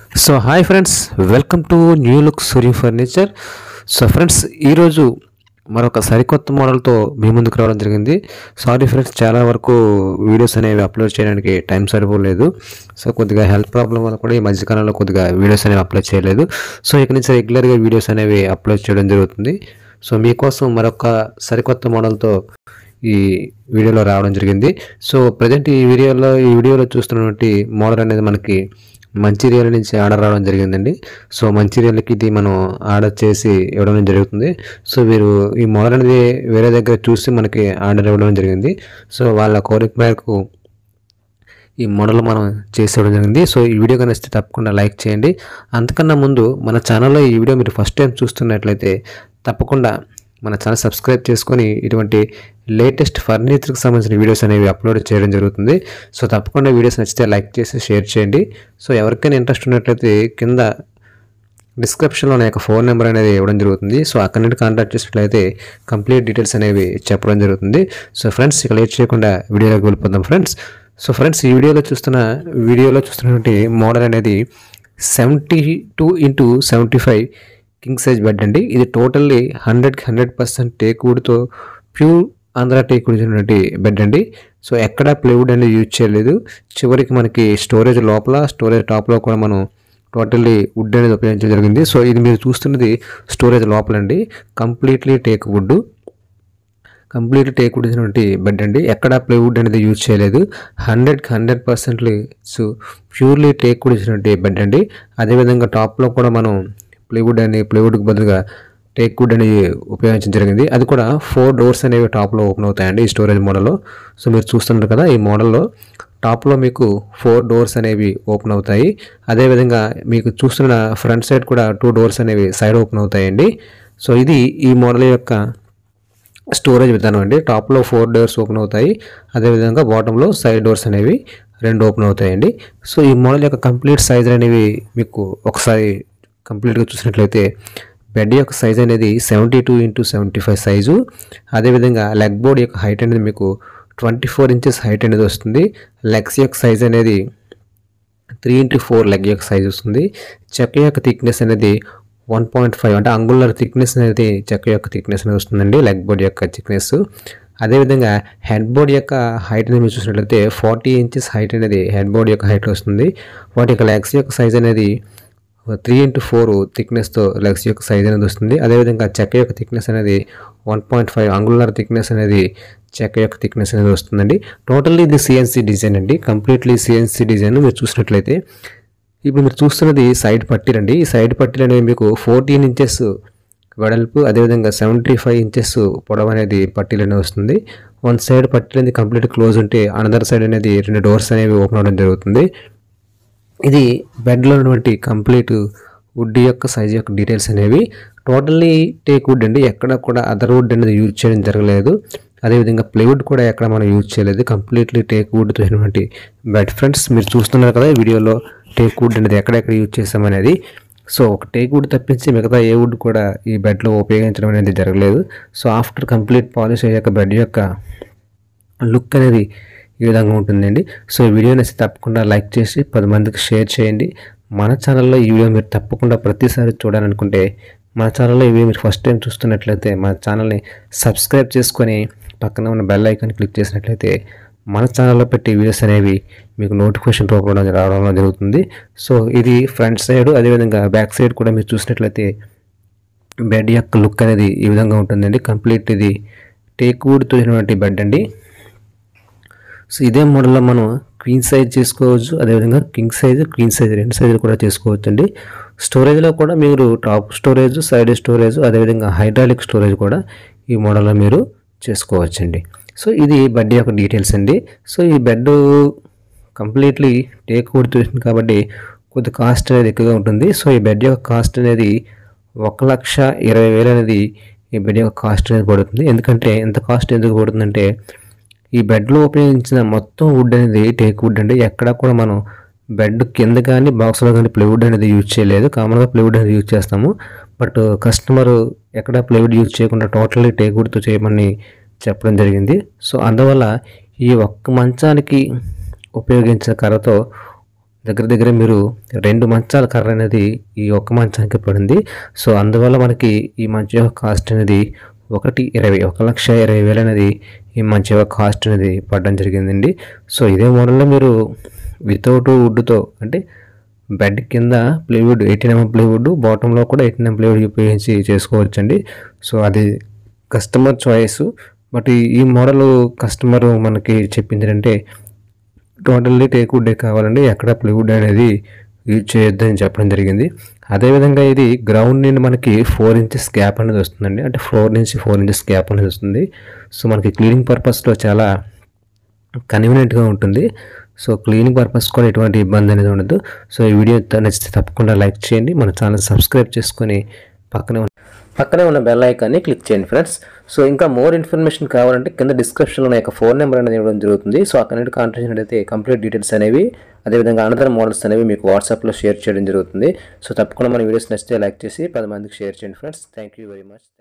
so hi friends welcome to new look Surya furniture so friends ఈరోజు మరొక సరికొత్త మోడల్తో మీ ముందుకు రావడం జరిగింది సారీ ఫ్రెండ్స్ చాలా వరకు వీడియోస్ అనేవి అప్లోడ్ చేయడానికి టైం సరిపోలేదు సో కొద్దిగా హెల్త్ ప్రాబ్లం వల్ల కూడా ఈ మధ్యకాలంలో కొద్దిగా వీడియోస్ అనేవి అప్లోడ్ చేయలేదు సో ఇక నుంచి రెగ్యులర్గా వీడియోస్ అనేవి అప్లోడ్ చేయడం జరుగుతుంది సో మీకోసం మరొక సరికొత్త మోడల్తో ఈ వీడియోలో రావడం జరిగింది సో ప్రజెంట్ ఈ వీడియోలో ఈ వీడియోలో చూస్తున్నటువంటి మోడల్ అనేది మనకి మంచిర్యాల నుంచి ఆర్డర్ రావడం జరిగిందండి సో మంచిర్యాలకి ఇది మనం ఆర్డర్ చేసి ఇవ్వడం జరుగుతుంది సో వీరు ఈ మోడల్ అనేది వేరే దగ్గర చూసి మనకి ఆర్డర్ ఇవ్వడం జరిగింది సో వాళ్ళ కోరిక మేరకు ఈ మోడల్ మనం చేసేయడం జరిగింది సో ఈ వీడియో కనిస్తే తప్పకుండా లైక్ చేయండి అంతకన్నా ముందు మన ఛానల్లో ఈ వీడియో మీరు ఫస్ట్ టైం చూస్తున్నట్లయితే తప్పకుండా మన ఛానల్ సబ్స్క్రైబ్ చేసుకొని ఇటువంటి లేటెస్ట్ ఫర్నిచర్కి సంబంధించిన వీడియోస్ అనేవి అప్లోడ్ చేయడం జరుగుతుంది సో తప్పకుండా వీడియోస్ నచ్చితే లైక్ చేసి షేర్ చేయండి సో ఎవరికైనా ఇంట్రెస్ట్ ఉన్నట్లయితే కింద డిస్క్రిప్షన్లో నా యొక్క ఫోన్ నెంబర్ అనేది ఇవ్వడం జరుగుతుంది సో అక్కడి నుండి కాంటాక్ట్ చేసినట్లయితే కంప్లీట్ డీటెయిల్స్ అనేవి చెప్పడం జరుగుతుంది సో ఫ్రెండ్స్ ఇక లేట్ చేయకుండా వీడియోలోకి వెళ్ళిపోదాం ఫ్రెండ్స్ సో ఫ్రెండ్స్ ఈ వీడియోలో చూస్తున్న వీడియోలో చూస్తున్నటువంటి మోడల్ అనేది seventy two into seventy five king size bed అండి ఇది టోటల్లీ హండ్రెడ్కి హండ్రెడ్ పర్సెంట్ టేక్ వుడ్తో ప్యూర్ ఆంధ్ర టేక్ వుడ్ ఉన్నటువంటి బెడ్ అండి సో ఎక్కడా ప్లేవుడ్ అనేది యూజ్ చేయలేదు చివరికి మనకి స్టోరేజ్ లోపల స్టోరేజ్ టాప్లో కూడా మనం టోటల్లీ వుడ్ అనేది ఉపయోగించడం జరిగింది సో ఇది మీరు చూస్తున్నది స్టోరేజ్ లోపలండి completely teak wood complete teak wood ఇచ్చినటువంటి బెడ్ అండి ఎక్కడ ప్లేవుడ్ అనేది యూజ్ చేయలేదు హండ్రెడ్కి హండ్రెడ్ పర్సెంట్లీ సో ప్యూర్లీ టేక్ వుడ్ ఇచ్చినటువంటి బెడ్ అండి అదేవిధంగా టాప్లో కూడా మనం ప్లేవుడ్ అని ప్లేవుడ్కి బదులుగా టేక్ వుడ్ అనేది ఉపయోగించడం జరిగింది అది కూడా ఫోర్ డోర్స్ అనేవి టాప్లో ఓపెన్ అవుతాయండి ఈ స్టోరేజ్ మోడల్లో సో మీరు చూస్తున్నారు కదా ఈ మోడల్లో టాప్లో మీకు ఫోర్ డోర్స్ అనేవి ఓపెన్ అవుతాయి అదేవిధంగా మీకు చూస్తున్న ఫ్రంట్ సైడ్ కూడా టూ డోర్స్ అనేవి సైడ్ ఓపెన్ అవుతాయండి సో ఇది ఈ మోడల్ యొక్క స్టోరేజ్ విధానం అండి టాప్లో ఫోర్ డోర్స్ ఓపెన్ అవుతాయి అదేవిధంగా బాటంలో సైడ్ డోర్స్ అనేవి రెండు ఓపెన్ అవుతాయండి సో ఈ మోడల్ యొక్క కంప్లీట్ సైజ్ అనేవి మీకు ఒకసారి కంప్లీట్గా చూసినట్లయితే బెడ్ యొక్క సైజ్ అనేది seventy two into seventy five size అదేవిధంగా లెగ్ బోర్డ్ యొక్క హైట్ అనేది మీకు ట్వంటీ ఫోర్ ఇంచెస్ హైట్ అనేది వస్తుంది లెగ్స్ యొక్క సైజ్ అనేది త్రీ ఇంటూ ఫోర్ లెగ్ యొక్క సైజ్ వస్తుంది చెక్క యొక్క థిక్నెస్ అనేది వన్ పాయింట్ ఫైవ్ అంటే అంగులర్ థిక్నెస్ అనేది చెక్క యొక్క థిక్నెస్ అనేది వస్తుందండి లెగ్ బోర్డ్ యొక్క థిక్నెస్ అదేవిధంగా హెడ్ బోర్డ్ యొక్క హైట్ అనేది మీరు చూసినట్లయితే ఫార్టీ ఇంచెస్ హైట్ అనేది హెడ్ బోర్డ్ యొక్క హైట్ వస్తుంది వాటి యొక్క లెగ్స్ యొక్క సైజ్ అనేది త్రీ ఇంటూ ఫోర్ థిక్నెస్తో లెగ్స్ యొక్క సైజ్ అనేది వస్తుంది అదేవిధంగా చెక్క యొక్క థిక్నెస్ అనేది వన్ పాయింట్ ఫైవ్ అంగులర్ థిక్నెస్ అనేది చెక్క యొక్క థిక్నెస్ అనేది వస్తుందండి టోటల్లీ ఇది సిఎన్సీ డిజైన్ అండి కంప్లీట్లీ సిఎన్సీ డిజైన్ మీరు చూసినట్లయితే ఇప్పుడు మీరు చూస్తున్నది సైడ్ పట్టీలండి ఈ సైడ్ పట్టీలు అనేవి మీకు ఫోర్టీన్ ఇంచెస్ వెడల్పు అదేవిధంగా సెవెంటీ ఫైవ్ ఇంచెస్ పొడవు అనేది పట్టీలు అనేది వస్తుంది వన్ సైడ్ పట్టీలు అనేది కంప్లీట్ క్లోజ్ ఉంటే అనదర్ సైడ్ అనేది రెండు డోర్స్ అనేవి ఓపెన్ అవ్వడం జరుగుతుంది ఇది బెడ్లో ఉన్నటువంటి కంప్లీట్ వుడ్ యొక్క సైజ్ యొక్క డీటెయిల్స్ అనేవి టోటల్లీ టేక్ వుడ్ అండి ఎక్కడ కూడా అదర్ వుడ్ అనేది యూజ్ చేయడం జరగలేదు అదేవిధంగా ప్లేవుడ్ కూడా ఎక్కడ మనం యూజ్ చేయలేదు కంప్లీట్లీ టేక్ వుడ్ తోసినటువంటి బెడ్ ఫ్రెండ్స్ మీరు చూస్తున్నారు కదా ఈ వీడియోలో టేక్ వుడ్ అనేది ఎక్కడెక్కడ యూజ్ చేసామనేది సో ఒక టేక్ వుడ్ తప్పించి మిగతా ఏ వుడ్ కూడా ఈ బెడ్లో ఉపయోగించడం అనేది జరగలేదు సో ఆఫ్టర్ కంప్లీట్ పాలిష్ అయ్యాక బెడ్ యొక్క లుక్ అనేది ఈ విధంగా ఉంటుందండి సో ఈ వీడియో నచ్చి తప్పకుండా లైక్ చేసి పది మందికి షేర్ చేయండి మన ఛానల్లో ఈ వీడియో మీరు తప్పకుండా ప్రతిసారి చూడాలనుకుంటే మన ఛానల్లో ఈ వీడియో మీరు ఫస్ట్ టైం చూస్తున్నట్లయితే మన ఛానల్ని సబ్స్క్రైబ్ చేసుకొని పక్కన ఉన్న బెల్ ఐకాన్ క్లిక్ చేసినట్లయితే మన ఛానల్లో పెట్టే వీడియోస్ అనేవి మీకు నోటిఫికేషన్ రూపంలో రావడం జరుగుతుంది సో ఇది ఫ్రంట్ సైడ్ అదేవిధంగా బ్యాక్ సైడ్ కూడా మీరు చూసినట్లయితే బెడ్ యొక్క లుక్ అనేది ఈ విధంగా ఉంటుందండి కంప్లీట్ ఇది టేక్ వుడ్తో చేసినటువంటి బెడ్ అండి సో ఇదే మోడల్లో మనం క్వీన్ సైజ్ చేసుకోవచ్చు అదేవిధంగా కింగ్ సైజ్ క్వీన్ సైజ్ రెండు సైజులు కూడా చేసుకోవచ్చు అండి స్టోరేజ్లో కూడా మీరు టాప్ స్టోరేజ్ సైడ్ స్టోరేజ్ అదేవిధంగా హైడ్రాలిక్ స్టోరేజ్ కూడా ఈ మోడల్లో మీరు చేసుకోవచ్చండి సో ఇది బెడ్ యొక్క డీటెయిల్స్ అండి సో ఈ బెడ్ కంప్లీట్లీ టేక్ వుడ్ చూసింది కాబట్టి కొద్ది కాస్ట్ అనేది ఎక్కువగా ఉంటుంది సో ఈ బెడ్ యొక్క కాస్ట్ అనేది ఒక లక్ష ఇరవై వేలు అనేది ఈ బెడ్ యొక్క కాస్ట్ అనేది పడుతుంది ఎందుకంటే ఎంత కాస్ట్ ఎందుకు పడుతుందంటే ఈ బెడ్లో ఉపయోగించిన మొత్తం వుడ్ అనేది టేక్ వుడ్ అండి ఎక్కడ కూడా మనం బెడ్ కింద కానీ బాక్స్లో కానీ ప్లేవుడ్ అనేది యూజ్ చేయలేదు కామన్గా ప్లేవుడ్ అనేది యూజ్ చేస్తాము బట్ కస్టమర్ ఎక్కడ ప్లేవుడ్ యూజ్ చేయకుండా టోటల్లీ టేక్ వుడ్తో చేయమని చెప్పడం జరిగింది సో అందువల్ల ఈ ఒక్క మంచానికి ఉపయోగించిన కర్రతో దగ్గర దగ్గర మీరు రెండు మంచాల కర్ర అనేది ఈ ఒక్క మంచానికి పడింది సో అందువల్ల మనకి ఈ మంచం యొక్క కాస్ట్ అనేది ఒకటి ఇరవై ఒక లక్ష ఇరవై వేలు అనేది ఈ మంచం యొక్క కాస్ట్ అనేది పడడం జరిగిందండి సో ఇదే మోడల్లో మీరు వితౌట్ వుడ్తో అంటే బెడ్ కింద ప్లేవుడ్ ఎయిటీన్ ఎంఎం ప్లేవుడ్ బాటంలో కూడా ఎయిటీన్ ఎంఎం ప్లేవుడ్ ఉపయోగించి చేసుకోవచ్చండి సో అది కస్టమర్ చాయిస్ బట్ ఈ- ఈ మోడల్ కస్టమర్ మనకి చెప్పింది అంటే టోటల్లీ టేక్ వుడ్డే కావాలండి ఎక్కడ ప్లైవుడ్ అనేది యూజ్ చేయొద్దని చెప్పడం జరిగింది అదేవిధంగా ఇది గ్రౌండ్ నుండి మనకి ఫోర్ ఇంచెస్ గ్యాప్ అనేది వస్తుందండి అంటే ఫ్లోర్ నుంచి ఫోర్ ఇంచెస్ గ్యాప్ అనేది వస్తుంది సో మనకి క్లీనింగ్ పర్పస్లో చాలా కన్వీనియంట్గా ఉంటుంది సో క్లీనింగ్ పర్పస్ కూడా ఎటువంటి ఇబ్బంది అనేది ఉండదు సో ఈ వీడియో త- నచ్చితే తప్పకుండా లైక్ చేయండి మన ఛానల్ సబ్స్క్రైబ్ చేసుకొని పక్కనే ఉన్న పక్కనే ఉన్న బెల్ ఐకాన్ని క్లిక్ చేయండి ఫ్రెండ్స్ సో ఇంకా మోర్ ఇన్ఫర్మేషన్ కావాలంటే కింద డిస్క్రిప్షన్లో నా యొక్క ఫోన్ నెంబర్ అనేది ఇవ్వడం జరుగుతుంది సో అక్కడ నుండి కాంటాక్ట్ చేసినట్టయితే కంప్లీట్ డీటెయిల్స్ అనేవి అదేవిధంగా అనదర్ మోడల్స్ అనేవి మీకు వాట్సాప్లో షేర్ చేయడం జరుగుతుంది సో తప్పకుండా మన వీడియోస్ నచ్చితే లైక్ చేసి పది మందికి షేర్ చేయండి friends thank you very much